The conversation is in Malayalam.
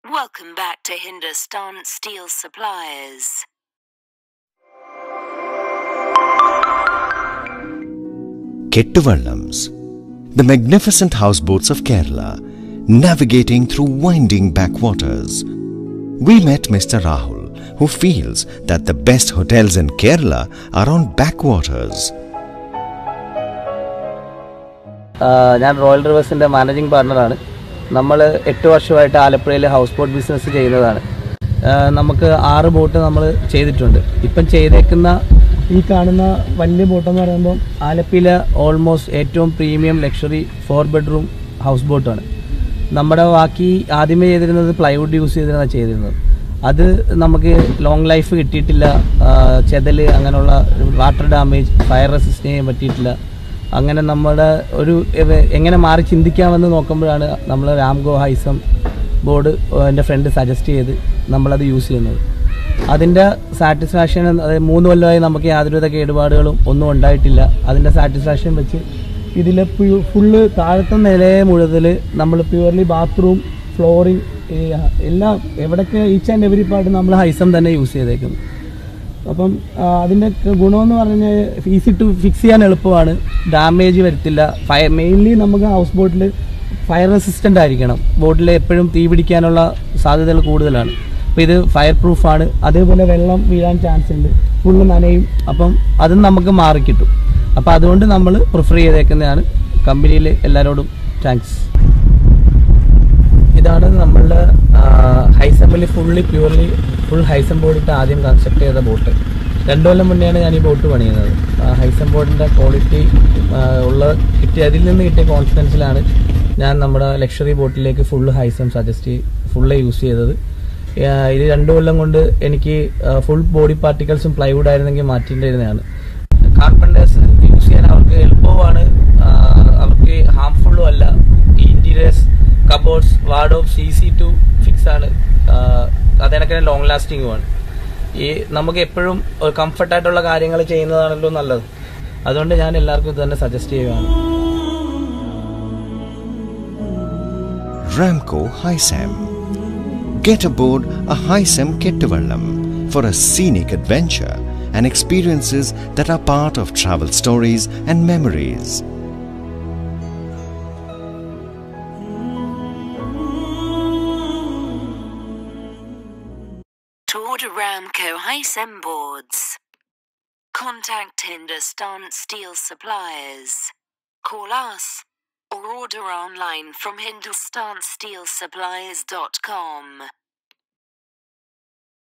Welcome back to Hindustan Steel Suppliers. Kettuvallams, the magnificent houseboats of Kerala, navigating through winding backwaters. We met Mr. Rahul, who feels that the best hotels in Kerala are on backwaters. ആ, ഞാൻ റോയൽ റിവേഴ്സിൻ്റെ മാനേജിംഗ് പാർട്ണറാണ് നമ്മൾ എട്ട് വർഷമായിട്ട് ആലപ്പുഴയിൽ ഹൗസ് ബോട്ട് ബിസിനസ് ചെയ്യുന്നതാണ് ആ, നമുക്ക് ആറ് ബോട്ട് നമ്മൾ ചെയ്തിട്ടുണ്ട് ഇപ്പം ചെയ്തേക്കുന്ന ഈ കാണുന്ന വലിയ ബോട്ടെന്ന് പറയുമ്പോൾ ആലപ്പിയിലെ ഓൾമോസ്റ്റ് ഏറ്റവും premium luxury four bedroom house ബോട്ടാണ് നമ്മുടെ ബാക്കി ആദ്യമേ ചെയ്തിരുന്നത് പ്ലൈവുഡ് യൂസ് ചെയ്തിരുന്ന ചെയ്തിരുന്നത് അത് നമുക്ക് ലോങ് ലൈഫ് കിട്ടിയിട്ടില്ല ആ, ചെതൽ അങ്ങനെയുള്ള വാട്ടർ ഡാമേജ് ഫയർ റെസിസ്റ്റ് ചെയ്യാൻ പറ്റിയിട്ടില്ല അങ്ങനെ നമ്മുടെ ഒരു എവ- എങ്ങനെ മാറി ചിന്തിക്കാമെന്ന് നോക്കുമ്പോഴാണ് നമ്മൾ രാംഗോ ഹൈസം ബോർഡ് എൻ്റെ ഫ്രണ്ട് സജസ്റ്റ് ചെയ്ത് നമ്മളത് യൂസ് ചെയ്യുന്നത് അതിൻ്റെ സാറ്റിസ്ഫാക്ഷൻ അതായത് മൂന്ന് കൊല്ലമായി നമുക്ക് യാതൊരുവിധ കേടുപാടുകളും ഒന്നും ഉണ്ടായിട്ടില്ല അതിൻ്റെ സാറ്റിസ്ഫാക്ഷൻ വെച്ച് ഇതിൽ ഫുള്ള് താഴത്തെ നിലയെ മുഴുവൽ നമ്മൾ പ്യുവർലി ബാത്റൂം ഫ്ലോറിങ് എല്ലാം എവിടെയൊക്കെ ഈച്ച് ആൻഡ് എവരി പാർട്ട് നമ്മൾ ഹൈസം തന്നെ യൂസ് ചെയ്തേക്കുന്നു അപ്പം ആ, അതിൻ്റെ ക- ഗുണമെന്ന് പറഞ്ഞാൽ ഈസി ടു ഫിക്സ് ചെയ്യാൻ എളുപ്പമാണ് ഡാമേജ് വരത്തില്ല ഫയർ മെയിൻലി നമുക്ക് ഹൗസ് ബോട്ടിൽ ഫയർ റെസിസ്റ്റൻ്റ് ആയിരിക്കണം ബോട്ടിൽ എപ്പോഴും തീ പിടിക്കാനുള്ള സാധ്യതകൾ കൂടുതലാണ് അപ്പോൾ ഇത് ഫയർ പ്രൂഫാണ് അതേപോലെ വെള്ളം വീഴാൻ ചാൻസ് ഉണ്ട് ഫുള്ള് നനയും അപ്പം അതും നമുക്ക് മാറിക്കിട്ടും അപ്പോൾ അതുകൊണ്ട് നമ്മൾ പ്രിഫർ ചെയ്തേക്കുന്നതാണ് കമ്പനിയിൽ എല്ലാവരോടും താങ്ക്സ് ഇതാണ് നമ്മളുടെ ഹൈസമ്മിൽ ഫുള്ളി പ്യൂർലി ഫുൾ ഹൈസം ബോർഡിട്ട് ആദ്യം കൺസ്ട്രക്ട് ചെയ്ത ബോട്ട് രണ്ടു കൊല്ലം മുന്നെയാണ് ഞാൻ ഈ ബോട്ട് പണിയുന്നത് ഹൈസം ബോർഡിൻ്റെ ക്വാളിറ്റി ഉള്ള കിട്ടിയ അതിൽ നിന്ന് കിട്ടിയ കോൺഫിഡൻസിലാണ് ഞാൻ നമ്മുടെ ലക്ഷറി ബോട്ടിലേക്ക് ഫുൾ ഹൈസം സജസ്റ്റ് ഫുള്ള് യൂസ് ചെയ്തത് ആ, ഇത് രണ്ടു കൊല്ലം കൊണ്ട് എനിക്ക് ഫുൾ ബോഡി പാർട്ടിക്കൽസും പ്ലൈവുഡ് ആയിരുന്നെങ്കിൽ മാറ്റേണ്ടിയിരുന്നതാണ് കാർപ്പൻറ്റേഴ്സ് യൂസ് ചെയ്യാൻ അവർക്ക് എളുപ്പവുമാണ് ആ, അവർക്ക് ഹാംഫുള്ളും അല്ല ഈ interiors cupboards wardrobes easy to fix ആണ് അതിനൊക്കെ ലോങ് ലാസ്റ്റിംഗുമാണ് ഈ നമുക്ക് എപ്പോഴും കംഫർട്ടായിട്ടുള്ള കാര്യങ്ങൾ ചെയ്യുന്നതാണല്ലോ നല്ലത് അതുകൊണ്ട് ഞാൻ എല്ലാവർക്കും ഇത് തന്നെ സജസ്റ്റ് ചെയ്യുകയാണ് Ramco Hisam. Get aboard a Hisam Kettuvallam for a scenic adventure and experiences that are part of travel stories and memories. To order Ramco Hisem boards, contact Hindustan Steel Suppliers. Call us or order online from hindustansteelsuppliers.com.